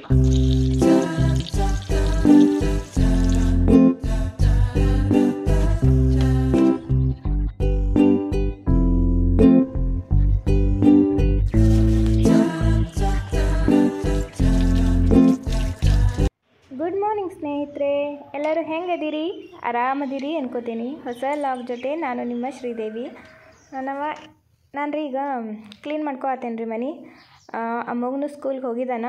Good morning ಸ್ನೇಹಿತರೆ ಎಲ್ಲರೂ ಹೆಂಗದಿರಿ ಆರಾಮದಿರಿ ಅನ್ಕೋತೀನಿ ಹೊಸ ಲಾಗ್ ಜೊತೆ ನಾನು ನಿಮ್ಮ ಶ್ರೀದೇವಿ ನಾನವ ನಾನು ರೀ ಈಗ ಕ್ಲೀನ್ ಮಾಡ್ಕೊಳತ್ತೇನೆ ರೀ ಮನೆ ಆ ಮಗನು ಸ್ಕೂಲ್ಗೆ ಹೋಗಿದ್ದಾನ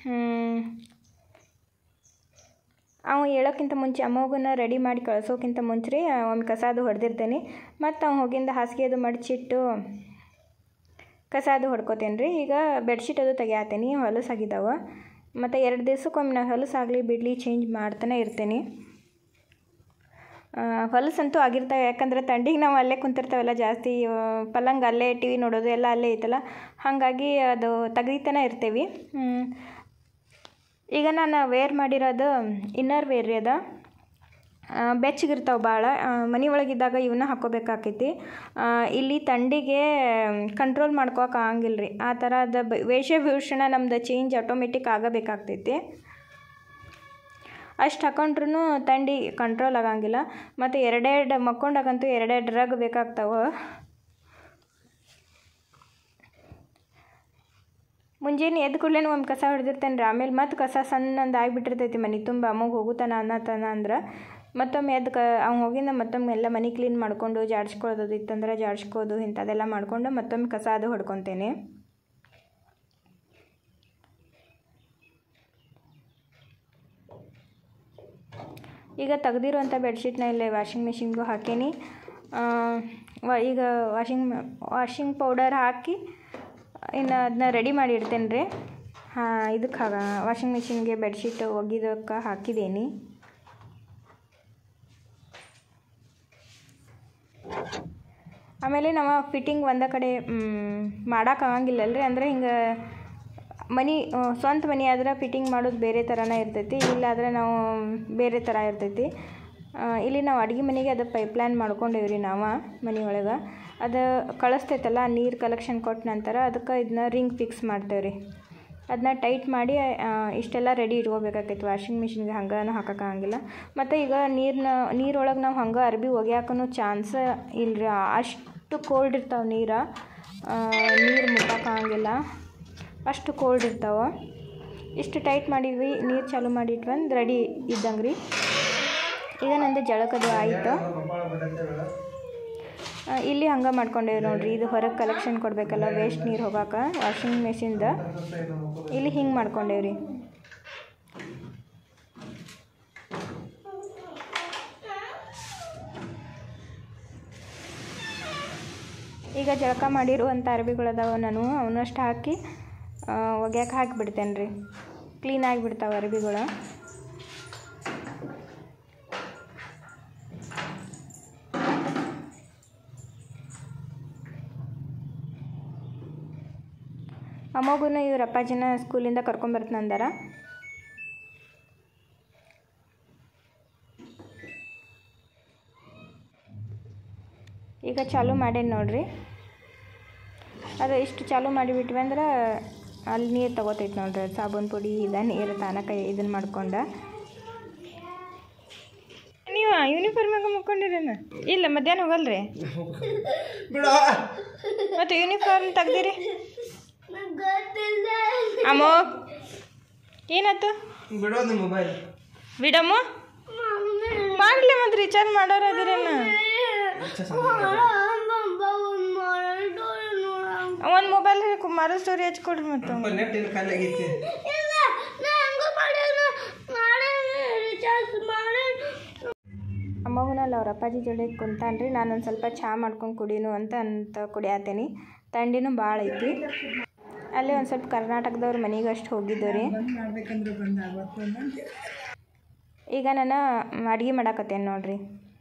ಅವ ಹೇಳೋಕ್ಕಿಂತ ಮುಂಚೆ ಅಮ್ಮಗನ ರೆಡಿ ಮಾಡಿ ಕಳ್ಸೋಕ್ಕಿಂತ ಮುಂಚೆ ರೀ ಒಮ್ಮೆ ಕಸ ಅದು ಹೊಡೆದಿರ್ತೇನೆ ಮತ್ತು ಅವ್ನು ಹೋಗಿಂದ ಹಾಸಿಗೆ ಅದು ಮಡಚಿಟ್ಟು ಕಸ ಅದು ಹೊಡ್ಕೋತೇನೆ ರೀ ಈಗ ಬೆಡ್ಶೀಟ್ ಅದು ತೆಗಿಯಾತೇನೆ ಹೊಲಸಾಗಿದ್ದಾವೆ ಮತ್ತು ಎರಡು ದಿವ್ಸಕ್ಕೊಮ್ಮೆ ನಾವು ಹೊಲಸಾಗಲಿ ಬಿಡಲಿ ಚೇಂಜ್ ಮಾಡ್ತಾನೆ ಇರ್ತೀನಿ ಹೊಲಸಂತೂ ಆಗಿರ್ತಾವೆ ಯಾಕಂದ್ರೆ ಥಂಡಿಗೆ ನಾವು ಅಲ್ಲೇ ಕುಂತಿರ್ತಾವಲ್ಲ ಜಾಸ್ತಿ ಆ, ಪಲ್ಲಂಗ ಅಲ್ಲೇ ಟಿ ವಿ ನೋಡೋದು ಎಲ್ಲ ಅಲ್ಲೇ ಐತಲ್ಲ ಹಾಗಾಗಿ ಅದು ತೆಗಿತಾನೆ ಇರ್ತೀವಿ ಹ್ಮ್. ಈಗ ನಾನು ವೇರ್ ಮಾಡಿರೋದು ಇನ್ನರ್ ವೇರ್ ರೀ ಅದ ಬೆಚ್ಚಗಿರ್ತಾವೆ ಭಾಳ ಮನೆ ಒಳಗಿದ್ದಾಗ ಇವನ್ನ ಹಾಕೋಬೇಕಾಕೈತಿ ಆ, ಇಲ್ಲಿ ಥಂಡಿಗೆ ಕಂಟ್ರೋಲ್ ಮಾಡ್ಕೋಕೆ ಆಗಂಗಿಲ್ಲ ರೀ ಆ ಥರ ಅದು ಬ- ವೇಷಭೂಷಣ ನಮ್ದು ಚೇಂಜ್ ಆಟೋಮೆಟಿಕ್ ಆಗಬೇಕಾಗ್ತೈತಿ ಅಷ್ಟು ಹಾಕೊಂಡ್ರೂ ಥಂಡಿ ಕಂಟ್ರೋಲ್ ಆಗಂಗಿಲ್ಲ ಮತ್ತು ಎರಡೆರಡು ಮಕ್ಕೊಂಡಾಗಂತೂ ಎರಡೆರಡು ಡ್ರಗ್ ಬೇಕಾಗ್ತಾವೆ ಮುಂಜಾನೆ ಎದ್ದು ಕೂಡಲೇ ಒಂದು ಕಸ ಹೊಡೆದಿರ್ತೇನೆ ರೀ ಆಮೇಲೆ ಮತ್ತೆ ಕಸ ಸಣ್ಣಂದು ಆಗಿಬಿಟ್ಟಿರ್ತೈತಿ ಮನೆ ತುಂಬ ಅಮ್ಮಗೆ ಹೋಗುತ್ತಾನ ಅನ್ನತಾನ ಅಂದ್ರೆ ಮತ್ತೊಮ್ಮೆ ಎದ್ದು ಕ ಅವ್ನು ಹೋಗಿಂದ ಮತ್ತೊಮ್ಮೆ ಎಲ್ಲ ಮನೆ ಕ್ಲೀನ್ ಮಾಡಿಕೊಂಡು ಜಾಡ್ಸ್ಕೊಳ್ಳೋದು ಇತ್ತಂದ್ರೆ ಜಾಡ್ಸ್ಕೋದು ಇಂಥದ್ದೆಲ್ಲ ಮಾಡಿಕೊಂಡು ಮತ್ತೊಮ್ಮೆ ಕಸ ಅದು ಹೊಡ್ಕೊತೇನೆ ಈಗ ತೆಗ್ದಿರುವಂಥ ಬೆಡ್ಶೀಟ್ನ ಇಲ್ಲೇ ವಾಷಿಂಗ್ ಮಿಷಿನ್ಗೂ ಹಾಕೀನಿ ಆ, ವ- ಈಗ ವಾಷಿಂಗ್ ವಾಷಿಂಗ್ ಪೌಡರ್ ಹಾಕಿ ಇನ್ನು ಅದನ್ನ ರೆಡಿ ಮಾಡಿ ಇಡ್ತೇನೆ ರೀ ಹಾಂ ಇದಕ್ಕೆ ಹಾಗ ವಾಷಿಂಗ್ ಮಿಷಿನ್ಗೆ ಬೆಡ್ಶೀಟ್ ಒಗಿದಕ್ಕೆ ಹಾಕಿದ್ದೀನಿ ಆಮೇಲೆ ನಾವು ಫಿಟ್ಟಿಂಗ್ ಒಂದ ಕಡೆ ಮಾಡೋಕೆ ಆಗಂಗಿಲ್ಲಲ್ರಿ ಅಂದರೆ ಹಿಂಗೆ ಮನೆ ಆ, ಸ್ವಂತ ಮನೆ ಆದ್ರೆ ಫಿಟ್ಟಿಂಗ್ ಮಾಡೋದು ಬೇರೆ ಥರನೇ ಇರ್ತೈತಿ ಇಲ್ಲಾದ್ರೆ ನಾವು ಬೇರೆ ಥರ ಇರ್ತೈತಿ ಆ, ಇಲ್ಲಿ ನಾವು ಅಡುಗೆ ಮನೆಗೆ ಅದು ಪೈಪ್ಲೈನ್ ಮಾಡ್ಕೊಂಡೇವಿ ರೀ ನಾವು ಮನೆ ಒಳಗೆ ಅದು ಕಳಿಸ್ತೈತಲ್ಲ ನೀರು ಕಲೆಕ್ಷನ್ ಕೊಟ್ಟ ನಂತರ ಅದಕ್ಕೆ ಇದನ್ನ ರಿಂಗ್ ಫಿಕ್ಸ್ ಮಾಡ್ತೇವೆ ರೀ ಅದನ್ನ ಟೈಟ್ ಮಾಡಿ ಆ, ಇಷ್ಟೆಲ್ಲ ರೆಡಿ ಇಟ್ಕೋಬೇಕಾಕೈತಿ ವಾಷಿಂಗ್ ಮಿಷಿನ್ಗೆ ಹಂಗನೂ ಹಾಕೋಕ್ಕಾಗಂಗಿಲ್ಲ ಮತ್ತು ಈಗ ನೀರನ್ನ ನೀರೊಳಗೆ ನಾವು ಹಂಗೆ ಅರ್ಬಿ ಒಗ್ಯಾಕೂ ಚಾನ್ಸ ಇಲ್ರಿ ಅಷ್ಟು ಕೋಲ್ಡ್ ಇರ್ತಾವೆ ನೀರು ನೀರು ಮುಟ್ಟೋಕ್ಕಾಗಂಗಿಲ್ಲ ಅಷ್ಟು ಕೋಲ್ಡ್ ಇರ್ತಾವೆ ಇಷ್ಟು ಟೈಟ್ ಮಾಡಿದ್ವಿ ನೀರು ಚಾಲು ಮಾಡಿಟ್ವಂದು ರೆಡಿ ಇದ್ದಂಗೆ ರೀ ಈಗ ನಂದು ಜಳಕದು ಆಯಿತು ಆ, ಇಲ್ಲಿ ಹಂಗೆ ಮಾಡ್ಕೊಂಡೇವಿ ನೋಡ್ರಿ ಇದು ಹೊರಗೆ ಕಲೆಕ್ಷನ್ ಕೊಡಬೇಕಲ್ಲ ವೇಸ್ಟ್ ನೀರು ಹೋಗಾಕ ವಾಷಿಂಗ್ ಮೆಷಿನ್ದ ಇಲ್ಲಿ ಹಿಂಗೆ ಮಾಡ್ಕೊಂಡೇವ್ರಿ ಈಗ ಜಳಕ ಮಾಡಿರುವಂಥ ಅರ್ಬಿಗಳದಾವ ನಾನು ಅವನಷ್ಟು ಹಾಕಿ ಒಗ್ಯಾಕೆ ಹಾಕಿಬಿಡ್ತೇನೆ ರೀ ಕ್ಲೀನ್ ಆಗಿಬಿಡ್ತಾವೆ ಅರ್ಬಿಗಳು ಅಮ್ಮಗೂ ಇವ್ರ ಅಪ್ಪಾಜಿನ ಸ್ಕೂಲಿಂದ ಕರ್ಕೊಂಬರ್ತೀನಿ ಅಂದಾರ ಈಗ ಚಾಲು ಮಾಡೇನಿ ನೋಡ್ರಿ ಅದು ಇಷ್ಟು ಚಾಲು ಮಾಡಿಬಿಟ್ವಿ ಅಂದ್ರೆ ಅಲ್ಲಿ ನೀರು ತಗೋತೈತೆ ನೋಡ್ರಿ ಅದು ಸಾಬೂನು ಪುಡಿ ಇದ ನೀರು ತಾನ ಕೈ ಇದನ್ನು ಮಾಡ್ಕೊಂಡ ನೀವು ಯೂನಿಫಾರ್ಮಾಗ ಮುಕ್ಕೊಂಡಿರೇನ ಇಲ್ಲ ಮಧ್ಯಾಹ್ನ ಹೋಗಲ್ರಿ ಮತ್ತು ಯೂನಿಫಾರ್ಮ್ ತೆಗ್ದಿರಿ ಅಮ್ಮೋ ಏನಾಯ್ತು ಬಿಡೋದು ಮೊಬೈಲ್ ಬಿಡಮ್ಮ ಮಾಡಲಿ ಮತ್ತೆ ರೀಚಾರ್ಜ್ ಮಾಡೋರು ಅದಿರೇನ ಒಂದು ಮೊಬೈಲ್ ಮಾರೋ ಸ್ಟೋರಿ ಹಚ್ಕೊಡ್ರಿ ಮತ್ತು ನೆಟ್ ಇಲ್ಲಿ ಖಾಲಿ ಆಗೈತಿ ಅಮ್ಮಗನಲ್ಲಿ ಅವ್ರ ಅಪ್ಪಾಜಿ ಜೋಡಿ ಕುಂತಾನ್ರಿ ನಾನು ಒಂದು ಸ್ವಲ್ಪ ಚಹಾ ಮಾಡ್ಕೊಂಡು ಕುಡೀನು ಅಂತ ಅಂತ ಕುಡಿಯಾತೇನಿ ಥಂಡಿನೂ ಭಾಳ ಐತಿ ಅಲ್ಲೇ ಒಂದು ಸ್ವಲ್ಪ ಕರ್ನಾಟಕದವ್ರ ಮನೆಗೆ ಅಷ್ಟು ಹೋಗಿದ್ದೆವು ರೀ ಮಾಡ್ಬೇಕಂದ್ರೆ ಬಂದ ಆವತ್ತು ಈಗ ನಾನು ಅಡುಗೆ ಮಾಡಾಕತ್ತೇನೆ ನೋಡ್ರಿ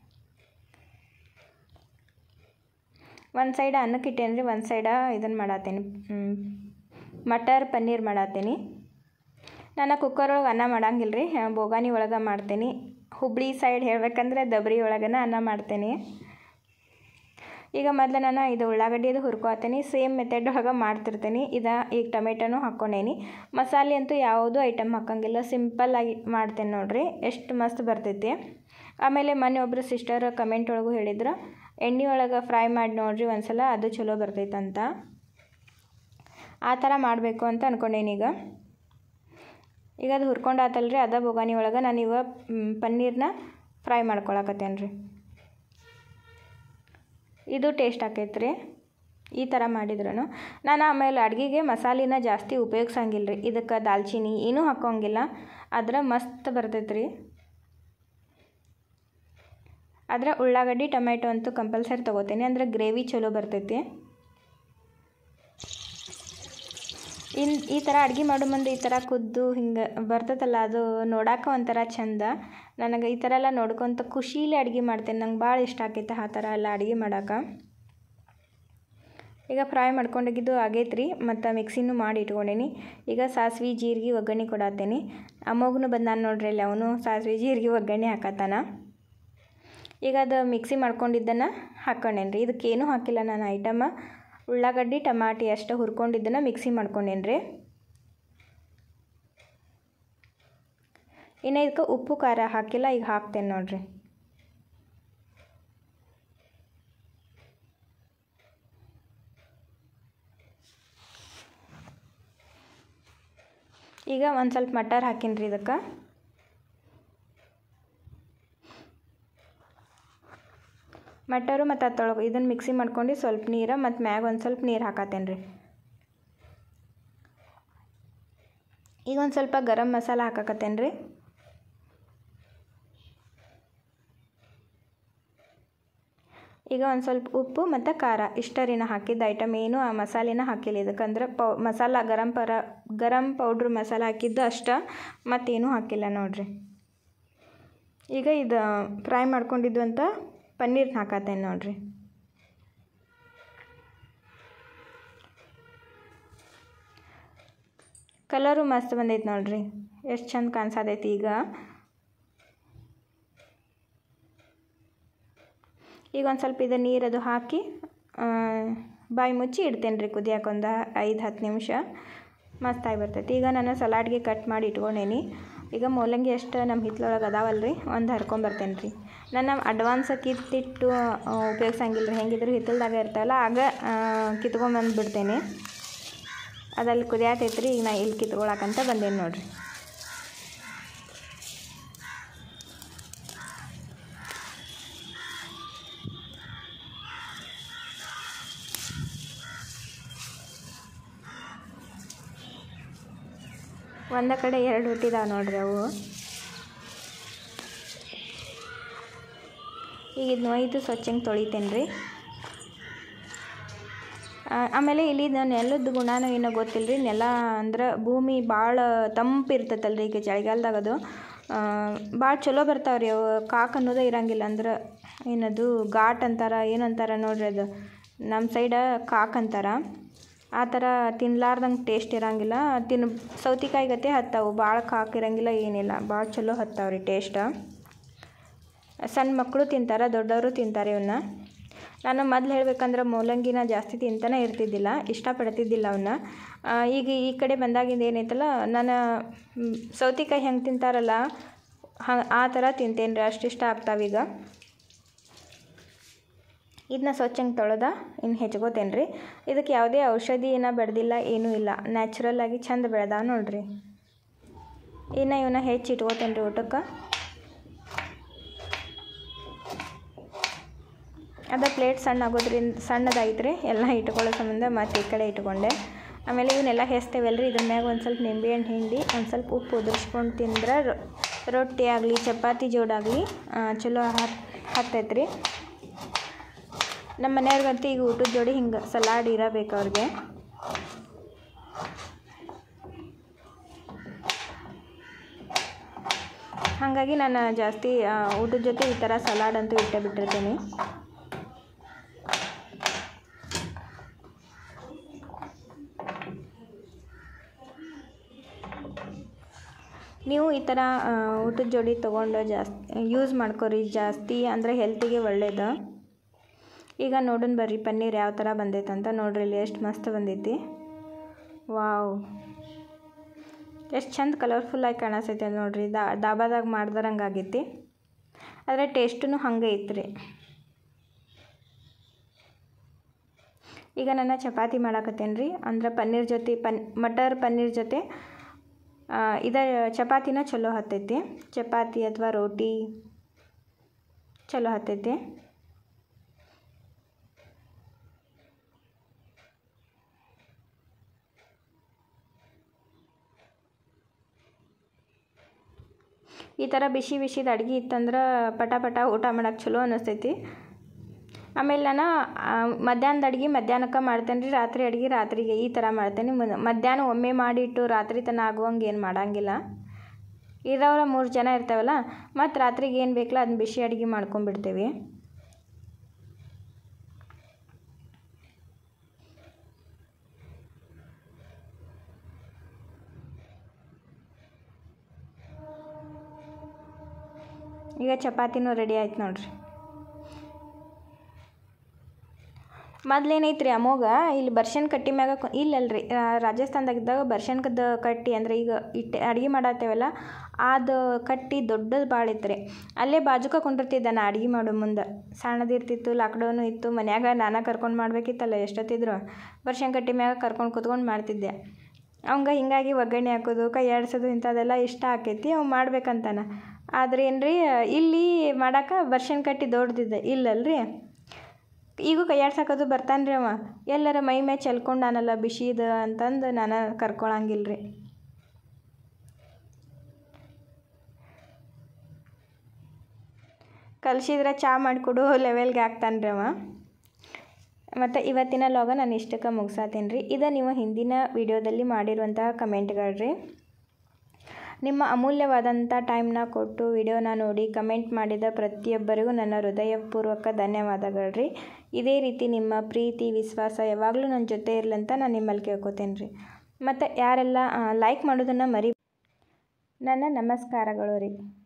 ಒಂದು ಸೈಡ್ ಅನ್ನಕ್ಕೆ ಇಟ್ಟೇನಿ ರೀ ಒಂದು ಸೈಡ ಇದನ್ನು ಮಾಡತ್ತೇನೆ ಮಟರ್ ಪನ್ನೀರ್ ಮಾಡತ್ತೇನಿ ನಾನು ಕುಕ್ಕರ್ ಒಳಗೆ ಅನ್ನ ಮಾಡಂಗಿಲ್ಲ ರೀ ಬೋಗಾನಿ ಒಳಗೆ ಮಾಡ್ತೇನೆ ಹುಬ್ಳಿ ಸೈಡ್ ಹೇಳ್ಬೇಕಂದ್ರೆ ದಬ್ರಿ ಒಳಗನ ಅನ್ನ ಮಾಡ್ತೇನೆ ಈಗ ಮೊದಲು ನಾನು ಇದು ಉಳ್ಳಾಗಡ್ಡಿದು ಹುರ್ಕೊತೀನಿ ಸೇಮ್ ಮೆಥಡ್ ಒಳಗೆ ಮಾಡ್ತಿರ್ತೀನಿ ಇದು ಈಗ ಟೊಮೆಟೊನೂ ಹಾಕ್ಕೊಂಡೇನಿ ಮಸಾಲೆ ಅಂತೂ ಯಾವುದೂ ಐಟಮ್ ಹಾಕಂಗಿಲ್ಲ ಸಿಂಪಲ್ಲಾಗಿ ಮಾಡ್ತೇನೆ ನೋಡ್ರಿ ಎಷ್ಟು ಮಸ್ತ್ ಬರ್ತೈತಿ ಆಮೇಲೆ ಮೊನ್ನೆ ಒಬ್ಬರು ಸಿಸ್ಟರ್ ಕಮೆಂಟ್ ಒಳಗೂ ಹೇಳಿದ್ರು ಎಣ್ಣೆ ಒಳಗೆ ಫ್ರೈ ಮಾಡಿ ನೋಡ್ರಿ ಒಂದ್ಸಲ ಅದು ಚಲೋ ಬರ್ತೈತಂತ ಆ ಥರ ಮಾಡಬೇಕು ಅಂತ ಅಂದ್ಕೊಂಡೇನಿ ಈಗ ಈಗ ಅದು ಹುರ್ಕೊಂಡಾತಲ್ರಿ ರೀ ಅದ ಬೊಗಾನಿ ಒಳಗೆ ನಾನು ಇವಾಗ ಪನ್ನೀರ್ನ ಫ್ರೈ ಮಾಡ್ಕೊಳಕತ್ತೇನೆ ರೀ ಇದು ಟೇಸ್ಟ್ ಆಕೈತೆ ರೀ ಈ ಥರ ಮಾಡಿದ್ರು ನಾನು ಆಮೇಲೆ ಅಡುಗೆಗೆ ಮಸಾಲಿನ ಜಾಸ್ತಿ ಉಪಯೋಗಿಸಂಗಿಲ್ಲ ರೀ ಇದಕ್ಕೆ ದಾಲ್ಚಿನ್ನಿ ಏನೂ ಹಾಕೋಂಗಿಲ್ಲ ಆದ್ರೆ ಮಸ್ತ್ ಬರ್ತೈತೆ ರೀ ಆದರೆ ಉಳ್ಳಾಗಡ್ಡಿ ಟೊಮೆಟೊ ಅಂತೂ ಕಂಪಲ್ಸರಿ ತೊಗೋತೀನಿ ಅಂದರೆ ಗ್ರೇವಿ ಚಲೋ ಬರ್ತೈತಿ ಇನ್ ಈ ಥರ ಅಡುಗೆ ಮಾಡೋ ಮುಂದೆ ಈ ಥರ ಕುದ್ದು ಹಿಂಗೆ ಬರ್ತೈತಲ್ಲ ಅದು ನೋಡೋಕೆ ಒಂಥರ ಚಂದ ನನಗೆ ಈ ಥರ ಎಲ್ಲ ನೋಡ್ಕೊತ ಖುಷಿಲೇ ಅಡುಗೆ ಮಾಡ್ತೇನೆ ನಂಗೆ ಭಾಳ ಇಷ್ಟ ಆಕೈತೆ ಆ ಥರ ಎಲ್ಲ ಅಡುಗೆ ಮಾಡೋಕೆ ಈಗ ಫ್ರೈ ಮಾಡ್ಕೊಂಡೋಗಿದ್ದು ಆಗೈತೆ ರೀ ಮತ್ತು ಮಿಕ್ಸಿನೂ ಮಾಡಿ ಇಟ್ಕೊಂಡೀನಿ ಈಗ ಸಾಸ್ವೆ ಜೀರಿಗೆ ಒಗ್ಗರಣೆ ಕೊಡತ್ತೇನೆ ಅಮ್ಮಗೂ ಬಂದಾನ ನೋಡ್ರಿ ಅಲ್ಲಿ ಅವನು ಸಾಸ್ವೆ ಜೀರಿಗೆ ಒಗ್ಗರಣೆ ಹಾಕತ್ತಾನ ಈಗ ಅದು ಮಿಕ್ಸಿ ಮಾಡ್ಕೊಂಡಿದ್ದನ್ನು ಹಾಕ್ಕೊಂಡೇನಿ ರೀ ಇದಕ್ಕೇನೂ ಹಾಕಿಲ್ಲ ನಾನು ಐಟಮ ಉಳ್ಳಾಗಡ್ಡಿ ಟಮಾಟಿ ಅಷ್ಟು ಹುರ್ಕೊಂಡಿದ್ದನ್ನು ಮಿಕ್ಸಿ ಮಾಡ್ಕೊಂಡೇನಿ ರೀ ಇನ್ನು ಇದಕ್ಕೆ ಉಪ್ಪು ಖಾರ ಹಾಕಿಲ್ಲ ಈಗ ಹಾಕ್ತೇನೆ ನೋಡ್ರಿ ಈಗ ಒಂದು ಸ್ವಲ್ಪ ಮಟರ್ ಹಾಕೀನಿ ರೀ ಇದಕ್ಕೆ ಮಟರು ಮತ್ತು ಅತ್ತೊಳಗೆ ಇದನ್ನು ಮಿಕ್ಸಿ ಮಾಡ್ಕೊಂಡು ಸ್ವಲ್ಪ ನೀರು ಮತ್ತು ಮ್ಯಾಗ ಒಂದು ಸ್ವಲ್ಪ ನೀರು ಹಾಕತ್ತೇನೆ ರೀ ಈಗ ಒಂದು ಸ್ವಲ್ಪ ಗರಂ ಮಸಾಲ ಹಾಕಕತ್ತೇನೆ ರೀ ಈಗ ಒಂದು ಸ್ವಲ್ಪ ಉಪ್ಪು ಮತ್ತು ಖಾರ ಇಷ್ಟರಿನ ಹಾಕಿದ್ದ ಐಟಮ್ ಏನು ಆ ಮಸಾಲೆನ ಹಾಕಿಲ್ಲ ಇದಕ್ಕಂದ್ರೆ ಪೌ ಮಸಾಲ ಗರಂ ಪರ ಗರಂ ಪೌಡ್ರ್ ಮಸಾಲ ಹಾಕಿದ್ದು ಅಷ್ಟ ಮತ್ತೇನೂ ಹಾಕಿಲ್ಲ ನೋಡ್ರಿ ಈಗ ಇದು ಫ್ರೈ ಮಾಡ್ಕೊಂಡಿದ್ದು ಅಂತ ಪನ್ನೀರ್ನ ಹಾಕತ್ತೇನೆ ನೋಡ್ರಿ ಕಲರು ಮಸ್ತ್ ಬಂದೈತೆ ನೋಡ್ರಿ ಎಷ್ಟು ಚಂದ ಕಾಣಿಸತೈತಿ ಈಗ ಈಗ ಒಂದು ಸ್ವಲ್ಪ ಇದು ನೀರದು ಹಾಕಿ ಬಾಯಿ ಮುಚ್ಚಿ ಇಡ್ತೇನೆ ರೀ ಕುದಿಯಾಕೆ ಒಂದು ಐದು ಹತ್ತು ನಿಮಿಷ ಮಸ್ತಾಗಿ ಬರ್ತೈತಿ ಈಗ ನಾನು ಸಲಾಡ್ಗೆ ಕಟ್ ಮಾಡಿ ಇಟ್ಕೊಂಡೇನಿ ಈಗ ಮೂಲಂಗಿ ಎಷ್ಟು ನಮ್ಮ ಹಿತ್ಲೊಳಗೆ ಅದಾವಲ್ಲ ರೀ ಒಂದು ಹರ್ಕೊಂಬರ್ತೇನೆ ರೀ ನಾನು ಅಡ್ವಾನ್ಸ್ ಕಿತ್ತಿಟ್ಟು ಉಪಯೋಗಿಸಂಗಿಲ್ಲ ರೀ ಹೆಂಗಿದ್ರು ಹಿತ್ತಲ್ದಾಗ ಇರ್ತಾವಲ್ಲ ಆಗ ಕಿತ್ಕೊಂಬಂದು ಬಿಡ್ತೇನೆ ಅದಲ್ಲಿ ಕುದಿಯಾತೈತೆ ರೀ ಈಗ ನಾ ಇಲ್ಲಿ ಕಿತ್ಕೊಳಕಂತ ಬಂದೇನಿ ನೋಡಿರಿ ಒಂದ ಕಡೆ ಎರಡು ಹುಟ್ಟಿದಾವೆ ನೋಡ್ರಿ ಅವು ಈಗ ಇದು ಒಯ್ದು ಸ್ವಚ್ಛಂಗೆ ತೊಳಿತೇನೆ ರೀ ಆಮೇಲೆ ಇಲ್ಲಿ ನಾನು ನೆಲದ ಗುಣನೂ ಏನೋ ಗೊತ್ತಿಲ್ಲ ರೀ ನೆಲ ಅಂದ್ರೆ ಭೂಮಿ ಭಾಳ ತಂಪು ಇರ್ತೈತಲ್ಲ ರೀ ಈಗ ಚಳಿಗಾಲದಾಗ ಅದು ಭಾಳ ಚಲೋ ಬರ್ತಾವೆ ರೀ ಅವು ಕಾಕ್ ಅನ್ನೋದೇ ಇರಂಗಿಲ್ಲ ಅಂದ್ರೆ ಏನದು ಘಾಟ್ ಅಂತಾರ ಏನಂತಾರ ನೋಡ್ರಿ ಅದು ನಮ್ಮ ಸೈಡ ಕಾಕ್ ಅಂತಾರ ಆ ಥರ ತಿನ್ಲಾರ್ದಂಗೆ ಟೇಸ್ಟ್ ಇರಂಗಿಲ್ಲ ತಿನ್ ಸೌತಿಕಾಯಿ ಗತೆ ಹತ್ತಾವು ಭಾಳ ಕಾಕ್ ಇರಂಗಿಲ್ಲ ಏನಿಲ್ಲ ಭಾಳ ಚಲೋ ಹತ್ತಾವ ರೀ ಟೇಸ್ಟ್ ಸಣ್ಣ ಮಕ್ಕಳು ತಿಂತಾರೆ ದೊಡ್ಡವರು ತಿಂತಾರೆ ಇವನ್ನ ನಾನು ಮೊದ್ಲು ಹೇಳ್ಬೇಕಂದ್ರೆ ಮೂಲಂಗಿನ ಜಾಸ್ತಿ ತಿಂತಾನೆ ಇರ್ತಿದ್ದಿಲ್ಲ ಇಷ್ಟಪಡ್ತಿದ್ದಿಲ್ಲ ಅವನ್ನ ಈಗ ಈ ಕಡೆ ಬಂದಾಗಿಂದ ಏನೈತಲ್ಲ ನಾನು ಸೌತಿಕಾಯಿ ಹೆಂಗೆ ತಿಂತಾರಲ್ಲ ಹ ಆ ಥರ ತಿಂತೇನೆ ರೀ ಅಷ್ಟು ಇಷ್ಟ ಆಗ್ತಾವೀಗ ಇದನ್ನ ಸ್ವಚ್ಛಂಗೆ ತೊಳೆದ ಇನ್ನು ಹೆಚ್ಕೋತೇನೆ ರೀ ಇದಕ್ಕೆ ಯಾವುದೇ ಔಷಧಿ ಏನೋ ಬೆಳೆದಿಲ್ಲ ಏನೂ ಇಲ್ಲ ನ್ಯಾಚುರಲ್ಲಾಗಿ ಚಂದ ಬೆಳೆದಾವ ನೋಡ್ರಿ ಇನ್ನು ಇವನ್ನ ಹೆಚ್ಚಿ ಇಟ್ಕೋತೇನೆ ರೀ ಊಟಕ್ಕೆ ಅದ ಪ್ಲೇಟ್ ಸಣ್ಣ ಆಗೋದ್ರಿಂದ ಸಣ್ಣದಾಗಿತ್ತು ರೀ ಎಲ್ಲ ಇಟ್ಕೊಳ್ಳೋ ಸಂಬಂಧ ಮತ್ತು ಈ ಕಡೆ ಇಟ್ಕೊಂಡೆ ಆಮೇಲೆ ಇವನ್ನೆಲ್ಲ ಹೆಸ್ತೇವಲ್ಲ ರೀ ಇದ್ರ ಮ್ಯಾಗ ಒಂದು ಸ್ವಲ್ಪ ನಿಂಬೆಹಣ್ಣು ಹಿಂಡಿ ಒಂದು ಸ್ವಲ್ಪ ಉಪ್ಪು ಉದುರಿಸ್ಕೊಂಡು ತಿಂದ್ರೆ ರೊಟ್ಟಿ ಆಗಲಿ ಚಪಾತಿ ಜೋಡಾಗಲಿ ಚಲೋ ಹತ್ ಹತ್ತೈತೆ ರೀ ನಮ್ಮ ಮನೆಯವ್ರಿಗಂತೂ ಈಗ ಊಟದ ಜೋಡಿ ಹಿಂಗೆ ಸಲಾಡ್ ಇರಬೇಕು ಅವ್ರಿಗೆ ಹಾಗಾಗಿ ನಾನು ಜಾಸ್ತಿ ಊಟದ ಜೊತೆ ಈ ಥರ ಸಲಾಡ್ ಅಂತೂ ಇಟ್ಟೇ ಬಿಟ್ಟಿರ್ತೀನಿ ನೀವು ಈ ಥರ ಊಟದ ಜೋಡಿ ತೊಗೊಂಡು ಜಾಸ್ತಿ ಯೂಸ್ ಮಾಡ್ಕೊರಿ ಜಾಸ್ತಿ ಅಂದರೆ ಹೆಲ್ತಿಗೆ ಒಳ್ಳೇದು ಈಗ ನೋಡೋಣ ಬರ್ರಿ ಪನ್ನೀರ್ ಯಾವ ಥರ ಬಂದೈತೆ ಅಂತ ನೋಡ್ರಿ ಇಲ್ಲಿ ಎಷ್ಟು ಮಸ್ತ್ ಬಂದೈತಿ ವಾವ್ ಎಷ್ಟು ಚಂದ ಕಲರ್ಫುಲ್ಲಾಗಿ ಕಾಣಿಸ್ತೈತೆ ನೋಡ್ರಿ ದಾ ದಾಬಾದಾಗ ಮಾಡ್ದಾರಂಗೆ ಆಗೈತಿ ಆದರೆ ಟೇಸ್ಟೂ ಹಂಗೆ ಐತ್ರಿ ಈಗ ನನ್ನ ಚಪಾತಿ ಮಾಡಾಕತ್ತೇನೆ ರೀ ಅಂದ್ರೆ ಪನ್ನೀರ್ ಜೊತೆ ಪನ್ ಮಟರ್ ಪನ್ನೀರ್ ಜೊತೆ ಇದ ಚಪಾತಿನ ಚಲೋ ಹತ್ತೈತಿ ಚಪಾತಿ ಅಥವಾ ರೋಟಿ ಚಲೋ ಹತ್ತೈತಿ ಈ ಥರ ಬಿಸಿ ಬಿಸಿದ ಅಡ್ಗೆ ಇತ್ತಂದ್ರೆ ಪಟ ಪಟ ಊಟ ಮಾಡಕ್ಕೆ ಚಲೋ ಅನ್ನಿಸ್ತೈತಿ ಆಮೇಲೆ ನಾನು ಮಧ್ಯಾಹ್ನದ ಅಡ್ಗೆ ಮಧ್ಯಾಹ್ನಕ್ಕೆ ಮಾಡ್ತೇನೆ ರೀ ರಾತ್ರಿ ಅಡ್ಗೆ ರಾತ್ರಿಗೆ ಈ ಥರ ಮಾಡ್ತೇನೆ ಮಧ್ಯಾಹ್ನ ಒಮ್ಮೆ ಮಾಡಿಟ್ಟು ರಾತ್ರಿ ತನಕ ಆಗುವಂಗೆ ಏನು ಮಾಡಂಗಿಲ್ಲ ಇರೋರ ಮೂರು ಜನ ಇರ್ತಾವಲ್ಲ ಮತ್ತು ರಾತ್ರಿಗೆ ಏನು ಬೇಕಲ್ಲ ಅದನ್ನ ಬಿಸಿ ಅಡುಗೆ ಮಾಡ್ಕೊಂಬಿಡ್ತೇವೆ ಈಗ ಚಪಾತಿನೂ ರೆಡಿ ಆಯ್ತು ನೋಡ್ರಿ ಮೊದ್ಲೇನೈತ್ರಿ ಅಮೋಗ ಇಲ್ಲಿ ಬರ್ಷನ್ ಕಟ್ಟಿ ಮ್ಯಾಗ ಕು- ಇಲ್ಲಲ್ರಿ ರಾಜಸ್ಥಾನದಾಗಿದ್ದಾಗ ಬರ್ಷನ್ಕದ ಕಟ್ಟಿ ಅಂದ್ರೆ ಈಗ ಇಟ್ಟು ಅಡ್ಗೆ ಮಾಡತ್ತೇವಲ್ಲ ಅದು ಕಟ್ಟಿ ದೊಡ್ಡದು ಭಾಳ ಇತ್ತು ಅಲ್ಲೇ ಬಾಜುಕ ಕುಂಡಿರ್ತಿದ್ದೆ ನಾ ಅಡ್ಗೆ ಮಾಡೋ ಮುಂದೆ ಸಣ್ಣದಿರ್ತಿತ್ತು ಲಾಕ್ಡೌನು ಇತ್ತು ಮನ್ಯಾಗ ನಾನೇ ಕರ್ಕೊಂಡು ಮಾಡ್ಬೇಕಿತ್ತಲ್ಲ ಎಷ್ಟೊತ್ತಿದ್ರು ಬರ್ಷನ್ ಕಟ್ಟಿ ಮ್ಯಾಗ ಕರ್ಕೊಂಡು ಕುತ್ಕೊಂಡು ಮಾಡ್ತಿದ್ದೆ ಅವಂಗ ಹಿಂಗಾಗಿ ಒಗ್ಗರಣೆ ಹಾಕೋದು ಕೈ ಆಡ್ಸೋದು ಇಂಥದ್ದೆಲ್ಲ ಇಷ್ಟ ಆಕೈತಿ ಅವ್ ಮಾಡ್ಬೇಕಂತಾನ ಆದ್ರೆ ಏನ್ರಿ ಇಲ್ಲಿ ಮಾಡಕ್ಕೆ ಬರ್ಷನ್ ಕಟ್ಟಿ ದೊಡ್ಡದಿದೆ ಇಲ್ಲಲ್ರಿ ಈಗೂ ಕೈಯಾಡ್ಸಕೋದು ಬರ್ತಾನೆ ರೀ ಅವ ಎಲ್ಲರ ಮೈ ಮೇ ಚೆಲ್ಕೊಂಡಾನಲ್ಲ ಬಿಸಿದ ಅಂತಂದು ನಾನು ಕರ್ಕೊಳಂಗಿಲ್ಲ ರೀ ಕಲ್ಸಿದ್ರೆ ಚಾ ಮಾಡಿಕೊಡು ಲೆವೆಲ್ಗೆ ಆಗ್ತಾನೆ ರೀ ಅವ ಮತ್ತು ಇವತ್ತಿನ ಲಾಗ ನಾನು ಇಷ್ಟಕ್ಕೆ ಮುಗಿಸಾತೀನಿ ರೀ ಇದು ನೀವು ಹಿಂದಿನ ವಿಡಿಯೋದಲ್ಲಿ ಮಾಡಿರುವಂತಹ ಕಮೆಂಟ್ಗಳು ರೀ ನಿಮ್ಮ ಅಮೂಲ್ಯವಾದಂಥ ಟೈಮ್ನ ಕೊಟ್ಟು ವಿಡಿಯೋನ ನೋಡಿ ಕಮೆಂಟ್ ಮಾಡಿದ ಪ್ರತಿಯೊಬ್ಬರಿಗೂ ನನ್ನ ಹೃದಯಪೂರ್ವಕ ಧನ್ಯವಾದಗಳು ರೀ ಇದೇ ರೀತಿ ನಿಮ್ಮ ಪ್ರೀತಿ ವಿಶ್ವಾಸ ಯಾವಾಗಲೂ ನನ್ನ ಜೊತೆ ಇರಲಿ ಅಂತ ನಾನು ನಿಮ್ಮಲ್ಲಿ ಕೇಳ್ಕೊತೇನೆ ರೀ ಮತ್ತು ಯಾರೆಲ್ಲ ಲೈಕ್ ಮಾಡೋದನ್ನು ಮರಿ ನನ್ನ ನಮಸ್ಕಾರಗಳು ರೀ